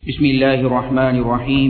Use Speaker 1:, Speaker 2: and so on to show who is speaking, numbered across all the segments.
Speaker 1: بسم الله الرحمن الرحيم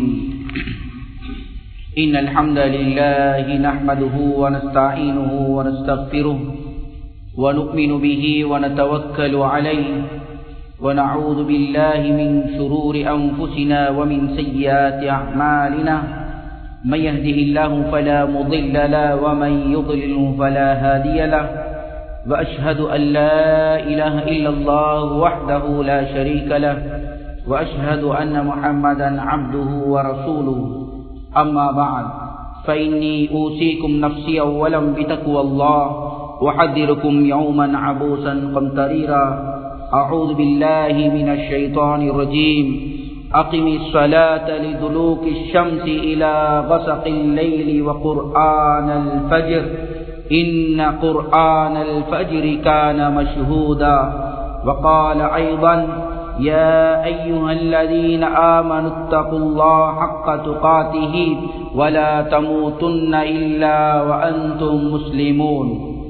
Speaker 1: إن الحمد لله نحمده ونستعينه ونستغفره ونؤمن به ونتوكل عليه ونعوذ بالله من شرور أنفسنا ومن سيئات أعمالنا من يهده الله فلا مضل له ومن يضلله فلا هادي له وأشهد أن لا إله إلا الله وحده لا شريك له وأشهد أن محمدا عبده ورسوله أما بعد فإني أوصيكم نفسي أولا بتقوى الله وحذركم يوما عبوسا قمطريرا أعوذ بالله من الشيطان الرجيم أقم الصلاة لدلوك الشمس إلى غسق الليل وقرآن الفجر إن قرآن الفجر كان مشهودا وقال أيضا يا أيها الذين آمنوا اتقوا الله حق تقاته ولا تموتن إلا وأنتم مسلمون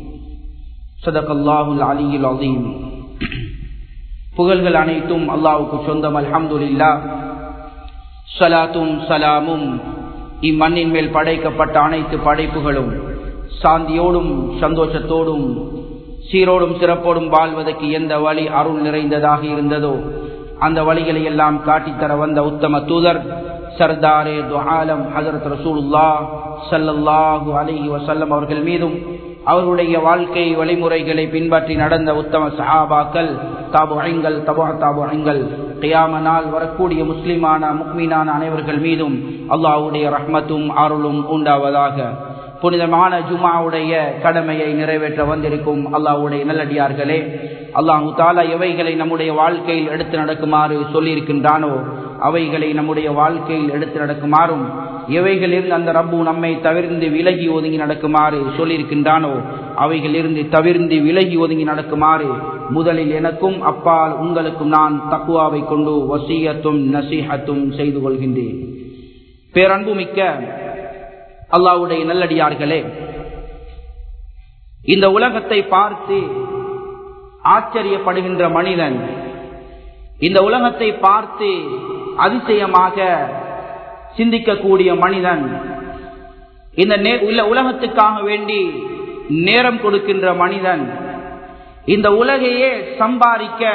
Speaker 1: صدق الله العلي العظيم புகழ்கள் அனைத்தும் அல்லாவுக்கு சொந்தம் அல்ஹம்துலில்லா சலாத்தும் சலாமும் இம்மண்ணின் மேல் படைக்கப்பட்ட அனைத்து படைப்புகளும் சாந்தியோடும் சந்தோஷத்தோடும் சீரோடும் சிறப்போடும் வாழ்வதற்கு எந்த வழி அருள் நிறைந்ததாக இருந்ததோ அந்த வழிகளை எல்லாம் காட்டித்தர வந்த உத்தம தூதர் சர்தாரே துஆலம் ஹசரத் ரசூலுல்லா சல்லல்லாஹு அலிஹி வசல்லம் அவர்கள் மீதும் அவர்களுடைய வாழ்க்கை வழிமுறைகளை பின்பற்றி நடந்த உத்தம சஹாபாக்கள் தாபுங்கள் தபா தாபுங்கள் கியாம நாள் வரக்கூடிய முஸ்லிமான முக்மீனான அனைவர்கள் மீதும் அல்லாஹுடைய ரஹ்மத்தும் அருளும் உண்டாவதாக புனிதமான ஜுமாவுடைய கடமையை நிறைவேற்ற வந்திருக்கும் அல்லாஹுடைய நல்லடியார்களே அல்லாஹு தாலா எவைகளை நம்முடைய வாழ்க்கையில் எடுத்து நடக்குமாறு சொல்லியிருக்கின்றானோ அவைகளை நம்முடைய வாழ்க்கையில் எடுத்து நடக்குமாறும் எவைகளிலிருந்து அந்த ரப்பு நம்மை தவிர்ந்து விலகி ஒதுங்கி நடக்குமாறு சொல்லியிருக்கின்றானோ அவைகளிலிருந்து தவிர்ந்து விலகி ஒதுங்கி நடக்குமாறு முதலில் எனக்கும் அப்பால் உங்களுக்கும் நான் தக்குவாவை கொண்டு வசியத்தும் நசீகத்தும் செய்து கொள்கின்றேன் பேரன்புமிக்க அல்லாவுடைய நல்லடியார்களே இந்த உலகத்தை பார்த்து ஆச்சரியப்படுகின்ற மனிதன் இந்த உலகத்தை பார்த்து அதிசயமாக சிந்திக்கக்கூடிய மனிதன் இந்த உலகத்துக்காக வேண்டி நேரம் கொடுக்கின்ற மனிதன் இந்த உலகையே சம்பாதிக்க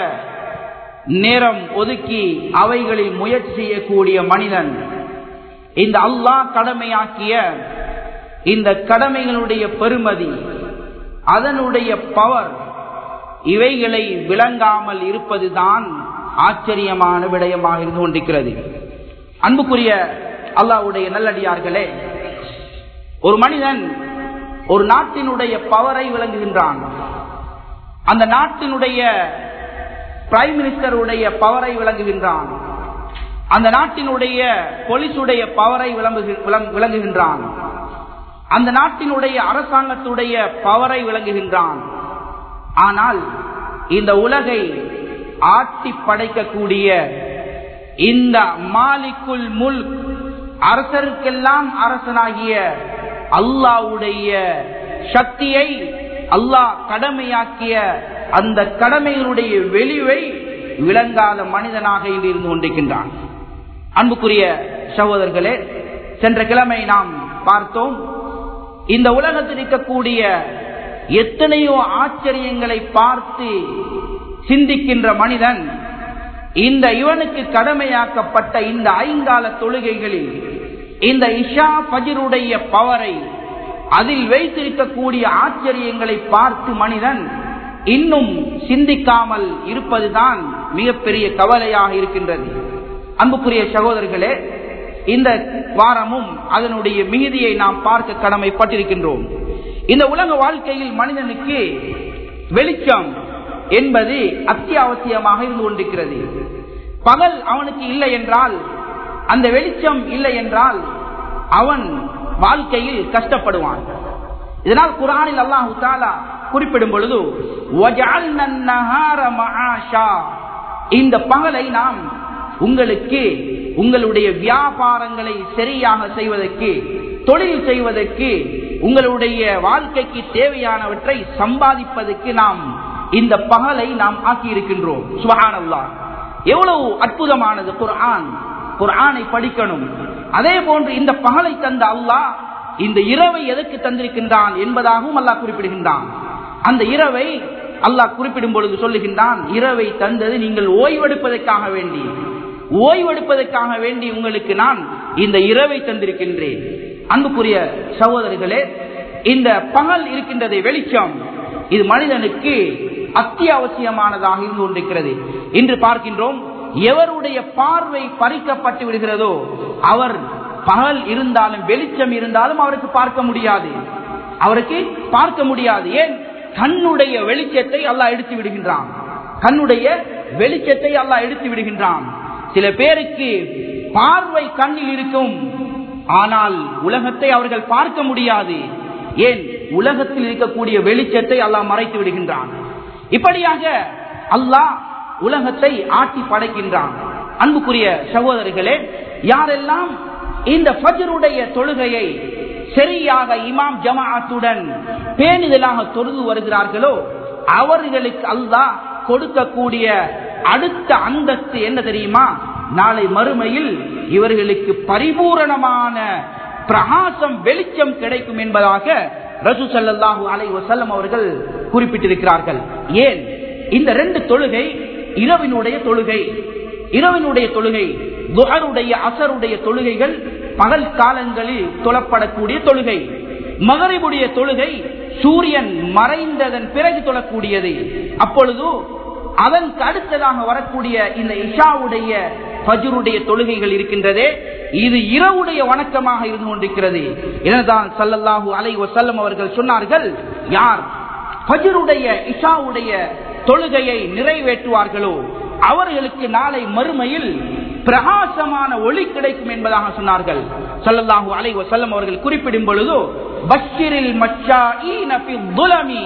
Speaker 1: நேரம் ஒதுக்கி அவைகளில் முயற்சி செய்யக்கூடிய மனிதன் இந்த அல்லாஹ் கடமையாக்கிய இந்த கடமைகளுடைய பெருமதி அதனுடைய பவர் இவைகளை விளங்காமல் இருப்பதுதான் ஆச்சரியமான விடயமாக இருந்து கொண்டிருக்கிறது அன்புக்குரிய அல்லாவுடைய நல்லடியார்களே ஒரு மனிதன் ஒரு நாட்டினுடைய பவரை விளங்குகின்றான் அந்த நாட்டினுடைய பிரைம் மினிஸ்டருடைய பவரை விளங்குகின்றான் அந்த நாட்டினுடைய போலீசுடைய பவரை விளங்குகின்றான் அந்த நாட்டினுடைய அரசாங்கத்துடைய பவரை விளங்குகின்றான் ஆனால் இந்த உலகை ஆட்டி படைக்கக்கூடிய இந்த மாலிக்குள் முல் அரசருக்கெல்லாம் அரசனாகிய அல்லாவுடைய சக்தியை அல்லாஹ் கடமையாக்கிய அந்த கடமைகளுடைய வெளிவை விளங்காத மனிதனாக இருந்து கொண்டிருக்கின்றான் அன்புக்குரிய சகோதரர்களே சென்ற கிழமை நாம் பார்த்தோம் இந்த உலகத்தில் இருக்கக்கூடிய எத்தனையோ ஆச்சரியங்களை பார்த்து சிந்திக்கின்ற மனிதன் இந்த இவனுக்கு கடமையாக்கப்பட்ட இந்த ஐங்கால தொழுகைகளில் இந்த இஷா பஜிருடைய பவரை அதில் வைத்திருக்கக்கூடிய ஆச்சரியங்களை பார்த்து மனிதன் இன்னும் சிந்திக்காமல் இருப்பதுதான் மிகப்பெரிய கவலையாக இருக்கின்றது அன்புக்குரிய சகோதரர்களே இந்த வாரமும் அதனுடைய மிகுதியை நாம் பார்க்க கடமைப்பட்டிருக்கின்றோம் இந்த உலக வாழ்க்கையில் மனிதனுக்கு வெளிச்சம் என்பது அத்தியாவசியமாக இருந்து கொண்டிருக்கிறது பகல் அவனுக்கு இல்லை என்றால் அந்த வெளிச்சம் இல்லை என்றால் அவன் வாழ்க்கையில் கஷ்டப்படுவான் இதனால் குரானில் அல்லாஹு தாலா குறிப்பிடும் பொழுது இந்த பகலை நாம் உங்களுக்கு உங்களுடைய வியாபாரங்களை சரியாக செய்வதற்கு தொழில் செய்வதற்கு உங்களுடைய வாழ்க்கைக்கு தேவையானவற்றை சம்பாதிப்பதற்கு நாம் இந்த பகலை நாம் ஆக்கி இருக்கின்றோம் சுபஹானல்லா எவ்வளவு அற்புதமானது குர்ஆன் குர்ஆனை படிக்கணும் அதே போன்று இந்த பகலை தந்த அல்லாஹ் இந்த இரவை எதற்கு தந்திருக்கின்றான் என்பதாகவும் அல்லாஹ் குறிப்பிடுகின்றான் அந்த இரவை அல்லாஹ் குறிப்பிடும் பொழுது சொல்லுகின்றான் இரவை தந்தது நீங்கள் ஓய்வெடுப்பதற்காக வேண்டி ஓய்வெடுப்பதற்காக வேண்டி உங்களுக்கு நான் இந்த இரவை தந்திருக்கின்றேன் அன்புக்குரிய சகோதரர்களே இந்த பகல் இருக்கின்றதை வெளிச்சம் இது மனிதனுக்கு அத்தியாவசியமானதாக இருந்து கொண்டிருக்கிறது இன்று பார்க்கின்றோம் எவருடைய பார்வை பறிக்கப்பட்டு விடுகிறதோ அவர் பகல் இருந்தாலும் வெளிச்சம் இருந்தாலும் அவருக்கு பார்க்க முடியாது அவருக்கு பார்க்க முடியாது ஏன் கண்ணுடைய வெளிச்சத்தை அல்லாஹ் எடுத்து விடுகின்றான் கண்ணுடைய வெளிச்சத்தை அல்லாஹ் எடுத்து விடுகின்றான் சில பேருக்கு பார்வை கண்ணில் இருக்கும் ஆனால் உலகத்தை அவர்கள் பார்க்க முடியாது ஏன் உலகத்தில் இருக்கக்கூடிய வெளிச்சத்தை அல்லாஹ் மறைத்து விடுகின்றான் இப்படியாக அல்லாஹ் உலகத்தை ஆட்டி படைக்கின்றான் அன்புக்குரிய சகோதரர்களே யாரெல்லாம் இந்த ஃபஜருடைய தொழுகையை சரியாக இமாம் ஜமாஅத்துடன் பேணுதலாக தொழுது வருகிறார்களோ அவர்களுக்கு அல்லாஹ் கொடுக்கக்கூடிய அடுத்த அந்தஸ்து என்ன தெரியுமா நாளை மறுமையில் இவர்களுக்கு பரிபூரணமான பிரகாசம் வெளிச்சம் கிடைக்கும் என்பதாக ரசூ சல்லாஹூ அலை வசல்லம் அவர்கள் குறிப்பிட்டிருக்கிறார்கள் ஏன் இந்த ரெண்டு தொழுகை இரவினுடைய தொழுகை இரவினுடைய தொழுகை துஹருடைய அசருடைய தொழுகைகள் பகல் காலங்களில் தொழப்படக்கூடிய தொழுகை மகரிபுடைய தொழுகை சூரியன் மறைந்ததன் பிறகு தொழக்கூடியது அப்பொழுது அதற்கு அடுத்ததாக வரக்கூடிய இந்த இஷாவுடைய பஜருடைய தொழுகைகள் இருக்கின்றதே இது இரவுடைய வணக்கமாக இருந்து கொண்டிருக்கிறது எனதான் சல்லல்லாஹூ அலை வசல்லம் அவர்கள் சொன்னார்கள் யார் பஜருடைய இஷாவுடைய தொழுகையை நிறைவேற்றுவார்களோ அவர்களுக்கு நாளை மறுமையில் பிரகாசமான ஒளி கிடைக்கும் என்பதாக சொன்னார்கள் சல்லல்லாஹூ அலை வசல்லம் அவர்கள் குறிப்பிடும் பொழுது பஷிரில் மச்சா துலமி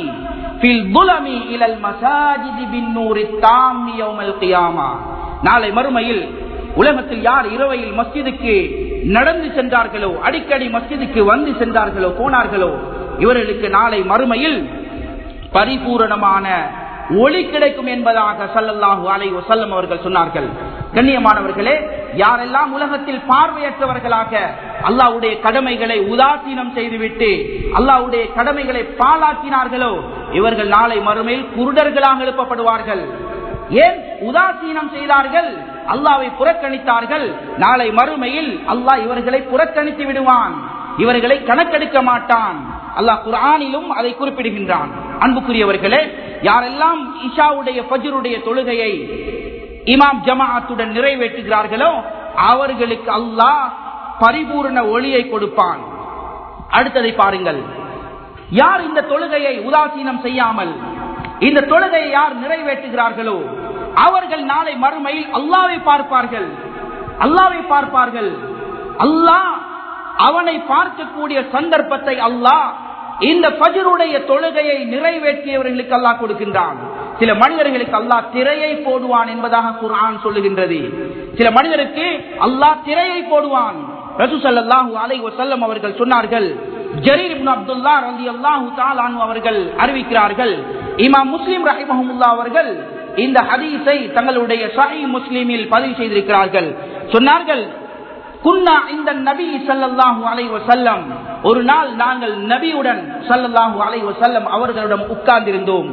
Speaker 1: நாளை மறுமையில் உலகத்தில் யார் இரவையில் மஸ்ஜிதுக்கு நடந்து சென்றார்களோ அடிக்கடி மஸ்ஜிதுக்கு வந்து சென்றார்களோ போனார்களோ இவர்களுக்கு நாளை மறுமையில் பரிபூரணமான ஒளி கிடைக்கும் என்பதாக சல்லல்லாஹு அலை வசல்லம் அவர்கள் சொன்னார்கள் கண்ணியமானவர்களே யாரெல்லாம் உலகத்தில் பார்வையற்றவர்களாக அல்லாவுடைய கடமைகளை உதாசீனம் செய்துவிட்டு அல்லாவுடைய கடமைகளை பாலாக்கினார்களோ இவர்கள் நாளை மறுமையில் குருடர்களாக எழுப்பப்படுவார்கள் ஏன் உதாசீனம் செய்தார்கள் அல்லாவை புறக்கணித்தார்கள் நாளை மறுமையில் அல்லாஹ் இவர்களை புறக்கணித்து விடுவான் இவர்களை கணக்கெடுக்க மாட்டான் அல்லாஹ் குரானிலும் அதை குறிப்பிடுகின்றான் அன்புக்குரியவர்களே யாரெல்லாம் இஷாவுடைய பஜருடைய தொழுகையை இமாம் ஜமாஅத்துடன் நிறைவேற்றுகிறார்களோ அவர்களுக்கு அல்லாஹ் பரிபூர்ண ஒளியை கொடுப்பான் அடுத்ததை பாருங்கள் யார் இந்த தொழுகையை உதாசீனம் செய்யாமல் இந்த தொழுகையை யார் நிறைவேற்றுகிறார்களோ அவர்கள் நாளை மறுமையில் அல்லாவை பார்ப்பார்கள் அல்லாவை பார்ப்பார்கள் அல்லாஹ் அவனை பார்க்கக்கூடிய சந்தர்ப்பத்தை அல்லாஹ் இந்த பஜருடைய தொழுகையை நிறைவேற்றியவர்களுக்கு அல்லாஹ் கொடுக்கின்றான் சில மனிதர்களுக்கு அல்லாஹ் திரையை போடுவான் என்பதாக குர்ஆன் சொல்லுகின்றது சில மனிதருக்கு அல்லாஹ் திரையை போடுவான் ரசூசல்லாஹூ அலை வசல்லம் அவர்கள் சொன்னார்கள் ஜரீர் இப்னு அப்துல்லா ரலி அல்லாஹு தாலானு அவர்கள் அறிவிக்கிறார்கள் இமாம் முஸ்லிம் ரஹிமஹமுல்லா அவர்கள் இந்த ஹதீஸை தங்களுடைய சஹி முஸ்லிமில் பதிவு செய்திருக்கிறார்கள் சொன்னார்கள் குன்னா இந்த நபி சல்லல்லாஹு அலை வசல்லம் ஒரு நாள் நாங்கள் நபியுடன் சல்லல்லாஹு அலை வசல்லம் அவர்களிடம் உட்கார்ந்திருந்தோம்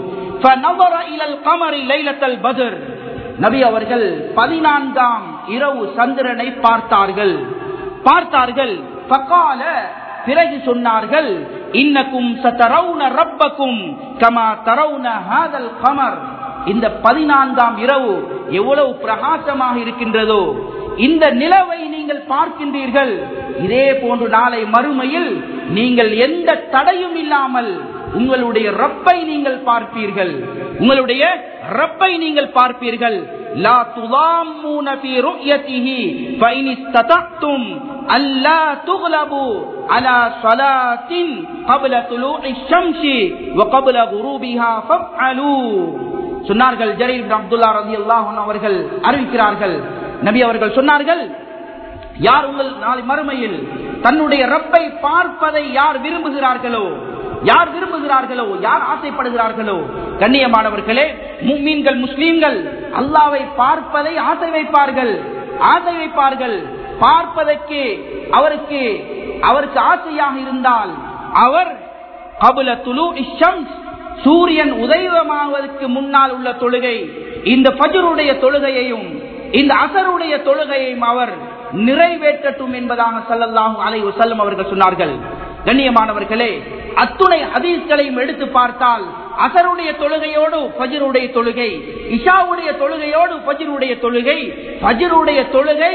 Speaker 1: நபி அவர்கள் பதினான்காம் இரவு சந்திரனை பார்த்தார்கள் பார்த்தார்கள் பக்கால பிறகு சொன்னார்கள் இன்னக்கும் சதரவுன ரப்பக்கும் கமா தரவுன ஹாதல் கமர் இந்த பதினான்காம் இரவு எவ்வளவு பிரகாசமாக இருக்கின்றதோ இந்த நிலவை நீங்கள் பார்க்கின்றீர்கள் இதே போன்று நாளை மறுமையில் நீங்கள் எந்த தடையும் இல்லாமல் உங்களுடைய ரப்பை நீங்கள் பார்ப்பீர்கள் உங்களுடைய ரப்பை நீங்கள் பார்ப்பீர்கள் லா துலாமூன ஃபீ ருயதிஹி ஃபைன் இஸ்ததஅதும் அல்லா துக்லபு அலா ஸலாத்தின் قبل طلوع الشمس وقبل غروبها فافعلوا சொன்னார்கள் ஜரீர் இப்னு அப்துல்லா ரலியல்லாஹு அன்ஹு அவர்கள் அறிவிக்கிறார்கள் நபி அவர்கள் சொன்னார்கள் யார் உங்கள் நாளை மறுமையில் தன்னுடைய ரப்பை பார்ப்பதை யார் விரும்புகிறார்களோ யார் விரும்புகிறார்களோ யார் ஆசைப்படுகிறார்களோ கண்ணியமானவர்களே மும்மீன்கள் முஸ்லீம்கள் அல்லாவை பார்ப்பதை ஆசை வைப்பார்கள் ஆசை வைப்பார்கள் பார்ப்பதற்கு அவருக்கு அவருக்கு ஆசையாக இருந்தால் அவர் கபுல துலு இஷம்ஸ் சூரியன் உதயமாவதற்கு முன்னால் உள்ள தொழுகை இந்த பஜருடைய தொழுகையையும் இந்த அசருடைய தொழுகையையும் அவர் நிறைவேற்றட்டும் என்பதாக சல்லல்லாஹு அலை வசல்லம் அவர்கள் சொன்னார்கள் கண்ணியமானவர்களே அத்துணை ஹதீஸ்களையும் எடுத்து பார்த்தால் அசருடைய தொழுகையோடு பஜருடைய தொழுகை இஷாவுடைய தொழுகையோடு பஜருடைய தொழுகை பஜருடைய தொழுகை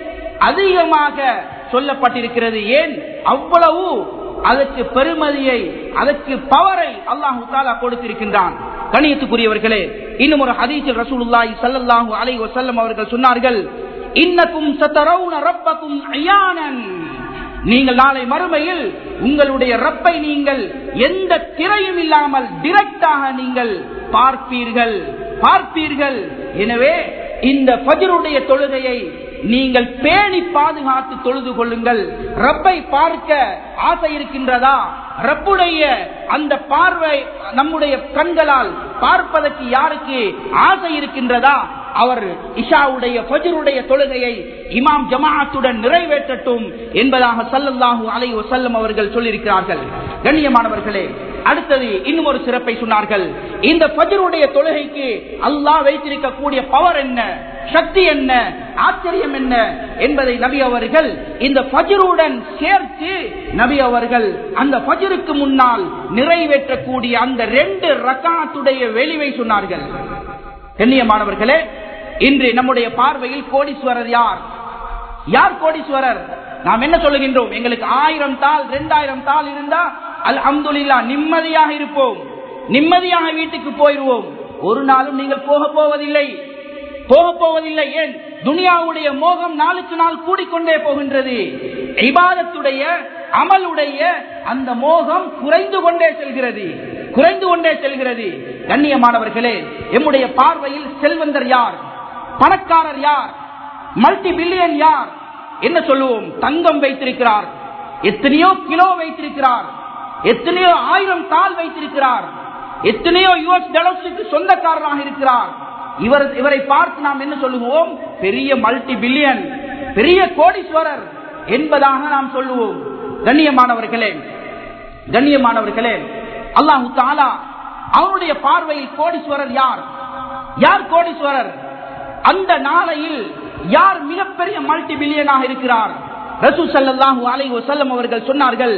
Speaker 1: அதிகமாக சொல்லப்பட்டிருக்கிறது ஏன் அவ்வளவு அதற்கு பெருமதியை அதற்கு பவரை அல்லாஹு தாலா கொடுத்திருக்கின்றான் கணியத்துக்குரியவர்களே இன்னும் ஒரு ஹதீஸில் ரசூலுல்லாஹி ஸல்லல்லாஹு அலைஹி வஸல்லம் அவர்கள் சொன்னார்கள் இன்னக்கும் சதரவுன ரப்பக்கும் அயானன் நீங்கள் நாளை மறுமையில் உங்களுடைய ரப்பை நீங்கள் எந்த திரையும் இல்லாமல் டிரெக்டாக நீங்கள் பார்ப்பீர்கள் பார்ப்பீர்கள் எனவே இந்த பஜருடைய தொழுகையை நீங்கள் பேணி பாதுகாத்து தொழுது கொள்ளுங்கள் ரப்பை பார்க்க ஆசை இருக்கின்றதா ரப்புடைய அந்த பார்வை நம்முடைய கண்களால் பார்ப்பதற்கு யாருக்கு ஆசை இருக்கின்றதா அவர் இஷாவுடைய ஃபஜருடைய தொழுகையை இமாம் ஜமாஅத்துடன் நிறைவேற்றட்டும் என்பதாக சல்லல்லாஹு அலை வசல்லம் அவர்கள் சொல்லியிருக்கிறார்கள் கண்ணியமானவர்களே அடுத்தது இன்னும் ஒரு சிறப்பை சொன்னார்கள் இந்த ஃபஜருடைய தொழுகைக்கு அல்லாஹ் வைத்திருக்கக்கூடிய பவர் என்ன சக்தி என்ன ஆச்சரியம் என்ன என்பதை நபி அவர்கள் இந்த ஃபஜருடன் சேர்த்து நபி அவர்கள் அந்த ஃபஜருக்கு முன்னால் நிறைவேற்றக்கூடிய அந்த ரெண்டு ரக்காத்துடைய வெளிவை சொன்னார்கள் கண்ணியமானவர்களே இன்று நம்முடைய பார்வையில் கோடீஸ்வரர் யார் யார் கோடீஸ்வரர் நாம் என்ன சொல்லுகின்றோம் எங்களுக்கு ஆயிரம் தாள் இரண்டாயிரம் தாள் இருந்தா அல் அம்துல்லா நிம்மதியாக இருப்போம் நிம்மதியாக வீட்டுக்கு போயிடுவோம் ஒரு நாளும் நீங்கள் போக போவதில்லை போக போவதில்லை ஏன் துனியாவுடைய மோகம் நாளுக்கு நாள் கூடிக்கொண்டே போகின்றது இபாதத்துடைய அமலுடைய அந்த மோகம் குறைந்து கொண்டே செல்கிறது குறைந்து கொண்டே செல்கிறது கண்ணியமானவர்களே எம்முடைய பார்வையில் செல்வந்தர் யார் பணக்காரர் யார் மல்டி பில்லியன் யார் என்ன சொல்லுவோம் தங்கம் வைத்திருக்கிறார் எத்தனையோ கிலோ வைத்திருக்கிறார் எத்தனையோ ஆயிரம் தாள் வைத்திருக்கிறார் எத்தனையோ யுஎஸ் டாலர்ஸுக்கு சொந்தக்காரராக இருக்கிறார் இவர் இவரை பார்த்து நாம் என்ன சொல்லுவோம் பெரிய மல்டி பில்லியன் பெரிய கோடீஸ்வரர் என்பதாக நாம் சொல்லுவோம் கண்ணியமானவர்களே கண்ணியமானவர்களே அல்லாஹு தாலா அவருடைய பார்வையில் கோடீஸ்வரர் யார் யார் கோடீஸ்வரர் அந்த நாளையில் யார் மிகப்பெரிய மல்டி பில்லியனாக இருக்கிறார் ரசூ சல்லாஹூ அலை வசல்லம் அவர்கள் சொன்னார்கள்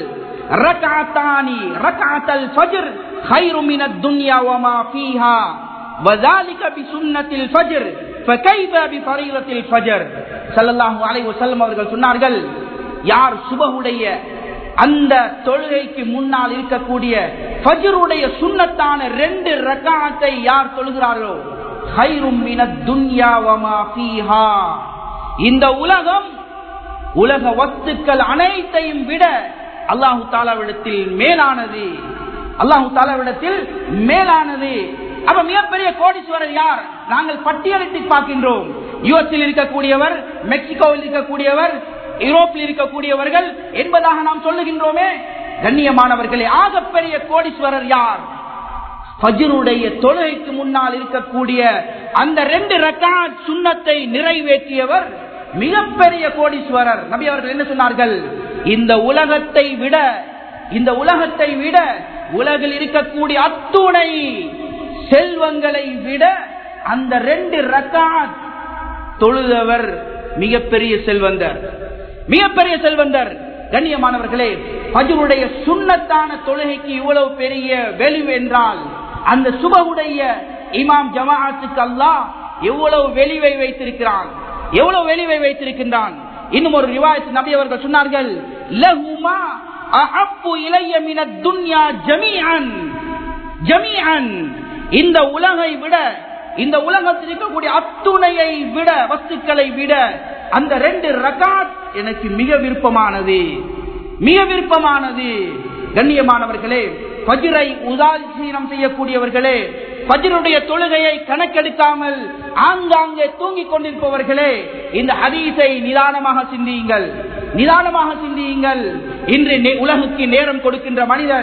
Speaker 1: ரகாத்தானி ரகாத்தல் ஃபஜ்ர் خير من الدنيا وما فيها وذلك بسنة الفجر فكيف بفريضة الفجر صلى الله عليه وسلم அவர்கள் சொன்னார்கள் யார் சுபஹுடைய அந்த தொழுகைக்கு முன்னால் இருக்கக்கூடிய ஃபஜ்ருடைய சுன்னத்தான ரெண்டு ரக்காத்தை யார் தொழுகிறார்களோ இந்த உலகம் உலக வஸ்துக்கள் அனைத்தையும் விட அல்லாஹு தாலாவிடத்தில் மேலானது அல்லாஹு தாலாவிடத்தில் மேலானது அப்ப மிகப்பெரிய கோடீஸ்வரர் யார் நாங்கள் பட்டியலிட்டு பார்க்கின்றோம் யுஎஸில் இருக்கக்கூடியவர் மெக்சிகோவில் இருக்கக்கூடியவர் யூரோப்பில் இருக்கக்கூடியவர்கள் என்பதாக நாம் சொல்லுகின்றோமே கண்ணியமானவர்களே ஆகப்பெரிய கோடீஸ்வரர் யார் ஃபஜ்ருடைய தொழுகைக்கு முன்னால் இருக்கக்கூடிய அந்த ரெண்டு ரக்காத் சுண்ணத்தை நிறைவேற்றியவர் மிகப்பெரிய கோடீஸ்வரர் நபி அவர்கள் என்ன சொன்னார்கள் இந்த உலகத்தை விட இந்த உலகத்தை விட உலகில் இருக்கக்கூடிய அத்துணை செல்வங்களை விட அந்த ரெண்டு ரக்காத் தொழுதவர் மிகப்பெரிய செல்வந்தர் மிகப்பெரிய செல்வந்தர் கண்ணியமானவர்களே பஜருடைய சுண்ணத்தான தொழுகைக்கு இவ்வளவு பெரிய வெளிவு என்றால் அந்த சுபகுடைய இமாம் ஜமாஅத்துக்கு அல்லாஹ் எவ்வளவு வெளிவை வைத்திருக்கிறான் எவ்வளவு வெளிவை வைத்திருக்கின்றான் இன்னும் ஒரு ரிவாயத் நபி அவர்கள் சொன்னார்கள் லஹுமா அஹப்பு இலைய மின துன்யா ஜமீஅன் ஜமீஅன் இந்த உலகை விட இந்த உலகத்தில் இருக்கக்கூடிய அத்துணையை விட வஸ்துக்களை விட அந்த ரெண்டு ரகாத் எனக்கு மிக விருப்பமானது மிக விருப்பமானது கண்ணியமானவர்களே பஜிரை உதாசீனம் செய்யக்கூடியவர்களே பஜிருடைய தொழுகையை கணக்கெடுக்காமல் ஆங்காங்கே தூங்கிக் கொண்டிருப்பவர்களே இந்த ஹதீஸை நிதானமாக சிந்தியுங்கள் நிதானமாக சிந்தியுங்கள் இன்று உலகுக்கு நேரம் கொடுக்கின்ற மனிதன்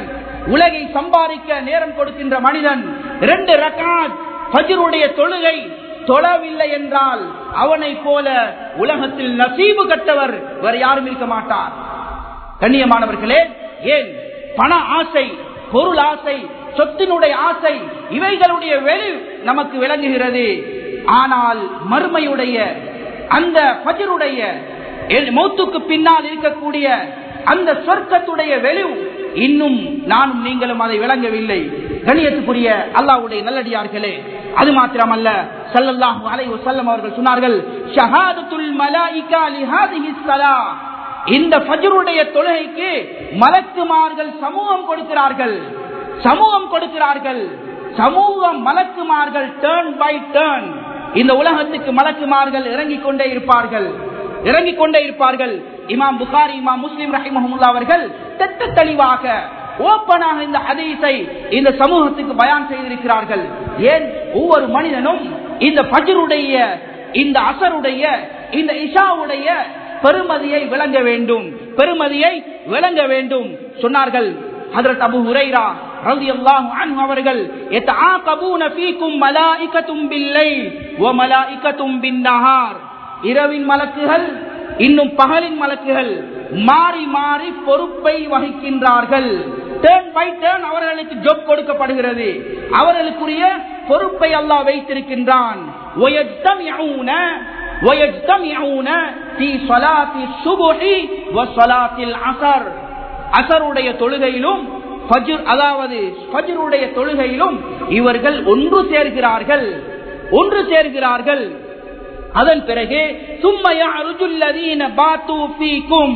Speaker 1: உலகை சம்பாதிக்க நேரம் கொடுக்கின்ற மனிதன் இரண்டு ரகாத் ஃபஜ்ருடைய தொழுகை தொழவில்லை என்றால் அவனை போல உலகத்தில் நசீபு கட்டவர் வேறு யாரும் இருக்க மாட்டார் கண்ணியமானவர்களே ஏன் பண ஆசை பொருள் ஆசை சொத்தினுடைய ஆசை இவைகளுடைய வெளி நமக்கு விளங்குகிறது ஆனால் மறுமையுடைய அந்த பஜருடைய மௌத்துக்கு பின்னால் இருக்கக்கூடிய அந்த சொர்க்கத்துடைய வெளிவு இன்னும் நானும் நீங்களும் அதை விளங்கவில்லை கணியத்துக்குரிய அல்லாவுடைய நல்லடியார்களே அது மாத்திரமல்ல சல்லல்லாஹு அலைஹி வஸல்லம் அவர்கள் சொன்னார்கள் ஷஹாதத்துல் மலாயிகா லிஹாதிஹி ஸலாஹ் இந்த ஃபஜ்ருடைய தொழுகைக்கு மலக்குமார்கள் சமூகம் கொடுக்கிறார்கள் சமூகம் கொடுக்கிறார்கள் சமூகம் மலக்குமார்கள் டேர்ன் பை டேர்ன் இந்த உலகத்துக்கு மலக்குமார்கள் இறங்கிக் கொண்டே இருப்பார்கள் இறங்கிக் கொண்டே இருப்பார்கள் இமாம் புகாரி இமாம் முஸ்லிம் ரஹிமஹமுல்லா அவர்கள் திட்ட தெளிவாக ஓப்பனாக இந்த ஹதீஸை இந்த சமூகத்துக்கு பயான் செய்திருக்கிறார்கள் ஏன் ஒவ்வொரு மனிதனும் இந்த பஜருடைய இந்த அசருடைய இந்த இஷாவுடைய பெருமதியை விளங்க வேண்டும் பெருமதியை விளங்க வேண்டும் சொன்னார்கள் ஹதரத் அபு ஹுரைரா ரலியல்லாஹு அன்ஹு அவர்கள் யதஆகபூன ஃபீக்கும் மலாயிகத்தும் பில்லைல் வ மலாயிகத்தும் பின்னஹார் இரவின் மலக்குகள் இன்னும் பகலின் மலக்குகள் மாறி மாறி பொறுப்பை வகிக்கின்றார்கள் டேர்ன் பை டேர்ன் அவர்களுக்கு ஜொப் கொடுக்கப்படுகிறது அவர்களுக்குரிய பொறுப்பை அல்லாஹ் வைத்திருக்கின்றான் وَيَجْتَمِعُونَ وَيَجْتَمِعُونَ فِي صَلَاةِ الصُّبْحِ وَصَلَاةِ الْعَصْرِ அசருடைய தொழுகையிலும் ஃபஜ்ர் அதாவது ஃபஜ்ருடைய தொழுகையிலும் இவர்கள் ஒன்று சேர்கிறார்கள் ஒன்று சேர்கிறார்கள் அதன் பிறகு சும்மையா அருஜுல்லதீன பாத்து ஃபீக்கும்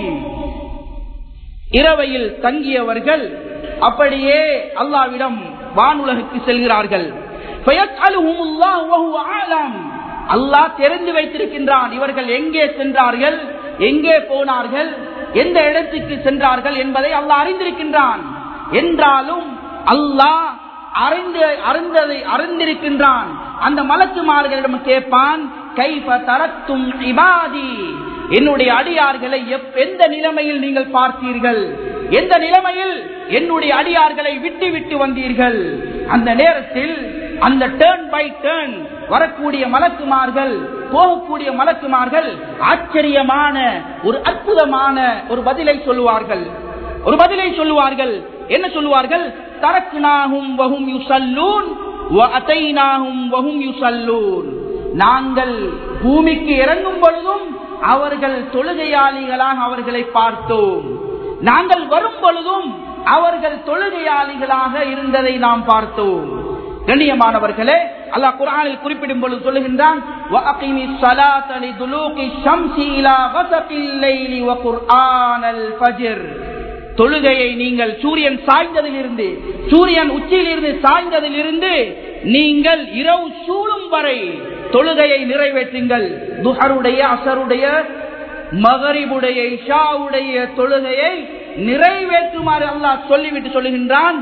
Speaker 1: இரவையில் தங்கியவர்கள் அப்படியே அல்லாவிடம் வானுலகுக்கு செல்கிறார்கள் அல்லாஹ் தெரிந்து வைத்திருக்கின்றான் இவர்கள் எங்கே சென்றார்கள் எங்கே போனார்கள் எந்த இடத்துக்கு சென்றார்கள் என்பதை அல்லாஹ் அறிந்திருக்கின்றான் என்றாலும் அல்லாஹ் அறிந்து அறிந்ததை அறிந்திருக்கின்றான் அந்த மலக்குமார்களிடம் கேட்பான் கைப தரத்தும் இபாதி என்னுடைய அடியார்களை எந்த நிலைமையில் நீங்கள் பார்த்தீர்கள் எந்த நிலைமையில் என்னுடைய அடியார்களை விட்டு விட்டு வந்தீர்கள் அந்த நேரத்தில் அந்த டேர்ன் பை டேர்ன் வரக்கூடிய மலக்குமார்கள் போகக்கூடிய மலக்குமார்கள் ஆச்சரியமான ஒரு அற்புதமான ஒரு பதிலை சொல்லுவார்கள் ஒரு பதிலை சொல்லுவார்கள் என்ன சொல்லுவார்கள் தரக்குனாகும் வகும் யுசல்லூன் வகும் யுசல்லூன் நாங்கள் பூமிக்கு இறங்கும் பொழுதும் அவர்கள் தொழுகையாளிகளாக அவர்களை பார்த்தோம் நாங்கள் வரும் பொழுதும் அவர்கள் தொழுகையாளிகளாக இருந்ததை நாம் பார்த்தோம் கண்ணியமானவர்களே அல்லாஹ் குரானில் குறிப்பிடும் பொழுது சொல்லுகின்றான் தொழுகையை நீங்கள் சூரியன் சாய்ந்ததில் இருந்து சூரியன் உச்சியில் இருந்து சாய்ந்ததில் இருந்து நீங்கள் இரவு சூழும் வரை தொழுகையை நிறைவேற்றுங்கள் துஹருடைய அசருடைய மகரிபுடைய இஷாவுடைய தொழுகையை நிறைவேற்றுமாறு அல்லாஹ் சொல்லிவிட்டு சொல்லுகின்றான்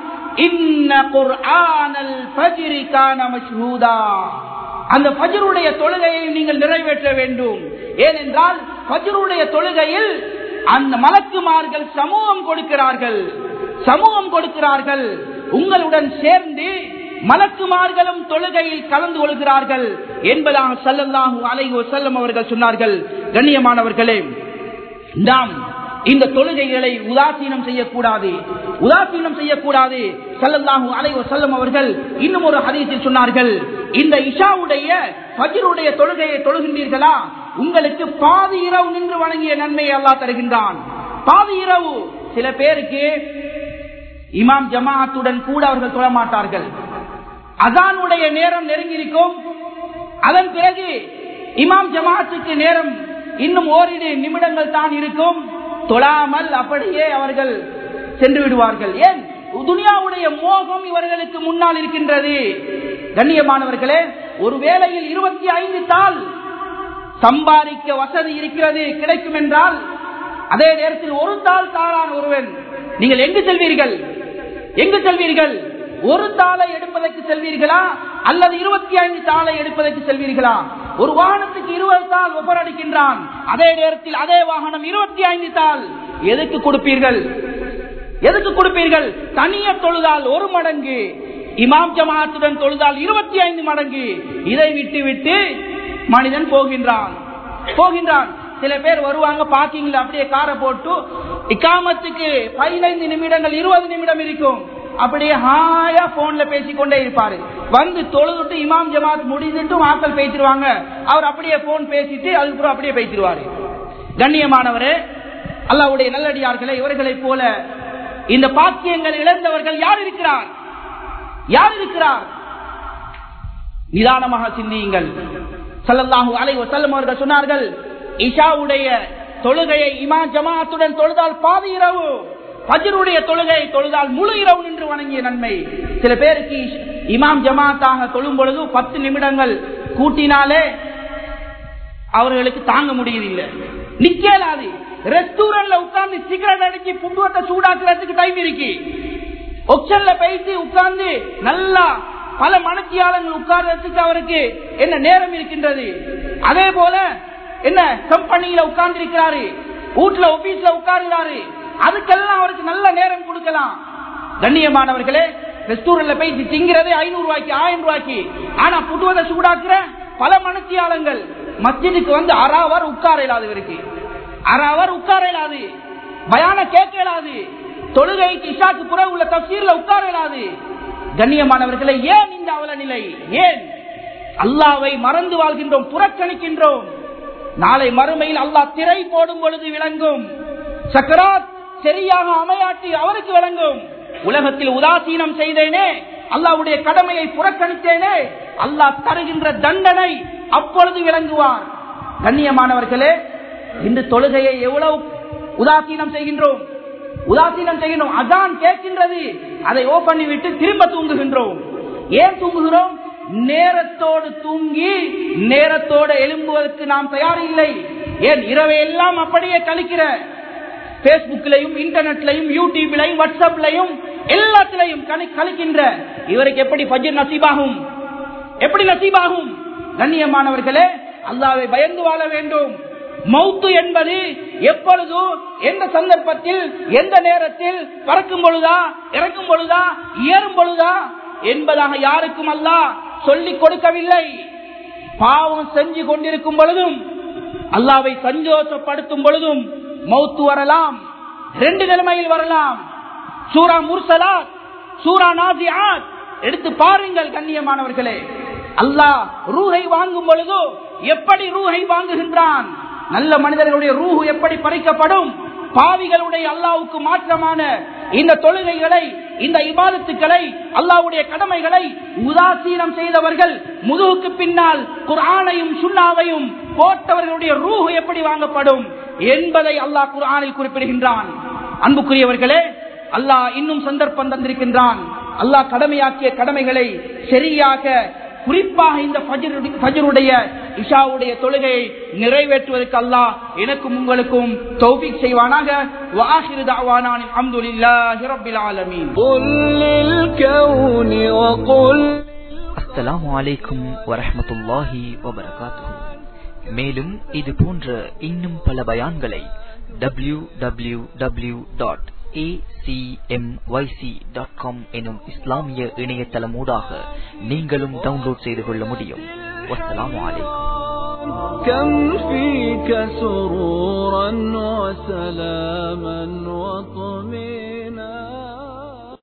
Speaker 1: அந்த பஜருடைய தொழுகையை நீங்கள் நிறைவேற்ற வேண்டும் ஏனென்றால் பஜருடைய தொழுகையில் அந்த மலக்குமார்கள் சமூகம் கொடுக்கிறார்கள் சமூகம் கொடுக்கிறார்கள் உங்களுடன் சேர்ந்து மலக்குமார்களும் தொழுகையில் கலந்து கொள்கிறார்கள் என்பதாக சல்லல்லாஹு அலைஹி செல்லம் அவர்கள் சொன்னார்கள் கண்ணியமானவர்களே நாம் இந்த தொழுகைகளை உதாசீனம் செய்யக்கூடாது உதாசீனம் செய்யக்கூடாது சல்லல்லாஹு அலைஹி செல்லம் அவர்கள் இன்னும் ஒரு ஹதீஸில் சொன்னார்கள் இந்த இஷாவுடைய பஜருடைய தொழுகையை தொழுகின்றீர்களா உங்களுக்கு பாதி இரவு நின்று வணங்கிய நன்மையை அல்லா தருகின்றான் பாதி இரவு சில பேருக்கு இமாம் ஜமாத்துடன் கூட அவர்கள் தொழ மாட்டார்கள் அதானுடைய நேரம் நெருங்கியிருக்கும் அதன் பிறகு இமாம் ஜமாத்துக்கு நேரம் இன்னும் ஓரிரு நிமிடங்கள் தான் இருக்கும் தொழாமல் அப்படியே அவர்கள் சென்று விடுவார்கள் ஏன் துனியாவுடைய மோகம் இவர்களுக்கு முன்னால் இருக்கின்றது கண்ணியமானவர்களே ஒரு வேளையில் இருபத்தி ஐந்து தாள் சம்பாதிக்க வசதி இருக்கிறது கிடைக்கும் என்றால் அதே நேரத்தில் ஒரு தாள் தாளான ஒருவன் நீங்கள் எங்கு செல்வீர்கள் எங்கு செல்வீர்கள் ஒரு தாளை எடுப்பதற்கு செல்வீர்களா அல்லது இருபத்தி ஐந்து தாளை எடுப்பதற்கு செல்வீர்களா ஒரு வாகனத்துக்கு இருபது தாள் ஒவ்வொரு அடிக்கின்றான் அதே நேரத்தில் அதே வாகனம் இருபத்தி ஐந்து தாள் எதுக்கு கொடுப்பீர்கள் எதுக்கு கொடுப்பீர்கள் தனிய தொழுதால் ஒரு மடங்கு இமாம் ஜமாத்துடன் தொழுதால் இருபத்தி ஐந்து மடங்கு இதை விட்டு விட்டு மனிதன் போகின்றான் போகின்றான் சில பேர் வருவாங்க பார்க்கிங்ல அப்படியே காரை போட்டு இக்காமத்துக்கு பதினைந்து நிமிடங்கள் இருபது நிமிடம் இருக்கும் அப்படியே ஹாயா போன்ல பேசிக்கொண்டே இருப்பாரு வந்து தொழுதுட்டு இமாம் ஜமாத் முடிந்துட்டு ஆக்கள் பேசிடுவாங்க அவர் அப்படியே போன் பேசிட்டு அதுக்கப்புறம் அப்படியே பேசிடுவாரு கண்ணியமானவரே அல்லாவுடைய நல்லடியார்களே இவர்களைப் போல இந்த பாக்கியங்கள் இழந்தவர்கள் யார் இருக்கிறார் யார் இருக்கிறார் நிதானமாக சிந்தியுங்கள் சல்லல்லாஹு அலை வசல்லம் அவர்கள் சொன்னார்கள் இஷாவுடைய தொழுகையை இமா ஜமாத்துடன் தொழுதால் பாதி இரவு பஜருடைய தொழுகையை தொழுதால் முழு இரவு நின்று வணங்கிய நன்மை சில பேருக்கு இமாம் ஜமாத்தாக தொழும் பொழுது பத்து நிமிடங்கள் கூட்டினாலே அவர்களுக்கு தாங்க முடியதில்லை நிக்கலாது ரெஸ்டூரண்ட்ல உட்கார்ந்து சிகரெட் அடிச்சு புட்டுவத்தை சூடாக்குறதுக்கு டைம் இருக்கு ஒப்ஷன்ல பேசி உட்கார்ந்து நல்லா பல மனத்தியாளங்கள் உட்கார்றதுக்கு அவருக்கு என்ன நேரம் இருக்கின்றது அதே போல என்ன கம்பெனியில உட்கார்ந்து இருக்கிறாரு வீட்டுல ஆபீஸ்ல உட்கார்கிறாரு அதுக்கெல்லாம் அவருக்கு நல்ல நேரம் கொடுக்கலாம் கண்ணியமானவர்களே ரெஸ்டூரண்ட்ல போய் திங்கிறது ஐநூறு ரூபாய்க்கு ஆயிரம் ரூபாய்க்கு ஆனா புட்டுவதை சூடாக்குற பல மனத்தியாளங்கள் மஸ்ஜிதுக்கு வந்து அறாவர் உட்கார இயலாது இவருக்கு அறாவர் உட்கார இயலாது பயான கேட்க இயலாது தொழுகைக்கு இஷாக்கு புற உள்ள தப்சீர்ல உட்கார இயலாது கண்ணியமானவர்களை ஏன் இந்த அவல நிலை ஏன் அல்லாவை மறந்து வாழ்கின்றோம் புறக்கணிக்கின்றோம் நாளை மறுமையில் அல்லாஹ் திரை போடும் பொழுது விளங்கும் சக்கராத் சரியாக அமையாட்டி அவருக்கு விளங்கும் உலகத்தில் உதாசீனம் செய்தேனே அல்லாவுடைய கடமையை புறக்கணித்தேனே அல்லாஹ் தருகின்ற தண்டனை அப்பொழுது விளங்குவார் கண்ணியமானவர்களே இந்த தொழுகையை எவ்வளவு உதாசீனம் செய்கின்றோம் உதாசீனம் செய்கின்றோம் அதான் கேட்கின்றது அதை ஓ பண்ணிவிட்டு திரும்ப தூங்குகின்றோம் ஏன் தூங்குகிறோம் நேரத்தோடு தூங்கி நேரத்தோடு எழும்புவதற்கு நாம் தயார் இல்லை ஏன் இரவையெல்லாம் அப்படியே கழிக்கிற பேஸ்புக்லையும் இன்டர்நெட்லையும் யூடியூப்லையும் வாட்ஸ்அப்லையும் எல்லாத்திலையும் கழிக்கின்ற இவருக்கு எப்படி பஜர் நசீபாகும் எப்படி நசீபாகும் கண்ணியமானவர்களே அல்லாவை பயந்து வாழ வேண்டும் மௌத்து என்பது எப்பொழுதோ எந்த சந்தர்ப்பத்தில் எந்த நேரத்தில் பறக்கும் பொழுதா இறக்கும் பொழுதா ஏறும் பொழுதா என்பதாக யாருக்கும் அல்ல சொல்லிக் கொடுக்கவில்லை பாவம் செஞ்சு கொண்டிருக்கும் பொழுதும் அல்லாவை சந்தோஷப்படுத்தும் பொழுதும் மௌத்து வரலாம் ரெண்டு நிலைமையில் வரலாம் சூரா முர்சலா சூரா நாசியாத் எடுத்து பாருங்கள் கண்ணியமானவர்களே அல்லாஹ் ரூஹை வாங்கும் பொழுது எப்படி ரூஹை வாங்குகின்றான் நல்ல மனிதர்களுடைய ரூஹு எப்படி பறிக்கப்படும் பாவிகளுடைய அல்லாவுக்கு மாற்றமான இந்த தொழுகைகளை இந்த இபாதத்துக்களை அல்லாவுடைய கடமைகளை உதாசீனம் செய்தவர்கள் முதுகுக்கு பின்னால் குரானையும் சுண்ணாவையும் போட்டவர்களுடைய ரூஹு எப்படி வாங்கப்படும் என்பதை அல்லாஹ் குரானில் குறிப்பிடுகின்றான் அன்புக்குரியவர்களே அல்லாஹ் இன்னும் சந்தர்ப்பம் தந்திருக்கின்றான் அல்லாஹ் கடமையாக்கிய கடமைகளை சரியாக குறிப்பாக இந்த ஃபஜருடைய இஷாவுடைய தொழுகையை நிறைவேற்றுவதற்கு அல்லாஹ் எனக்கும் உங்களுக்கும் தௌபிக் செய்வானாக வாஹிரு தாவானான் அல்ஹம்துலில்லாஹி ரப்பில் ஆலமீன்
Speaker 2: قل للكون وقل
Speaker 3: அஸ்ஸலாமு அலைக்கும் வரஹ்மத்துல்லாஹி வபரகாத்துஹு மேலும் இது போன்ற இன்னும் பல பயான்களை W W W dot dot com எனும் இஸ்லாமிய இணையதளமூடாக நீங்களும் டவுன்லோட் செய்து கொள்ள முடியும் வஸ்ஸலாமு அலைக்கும்
Speaker 2: كم فيك سرورا وسلاما وطمئنا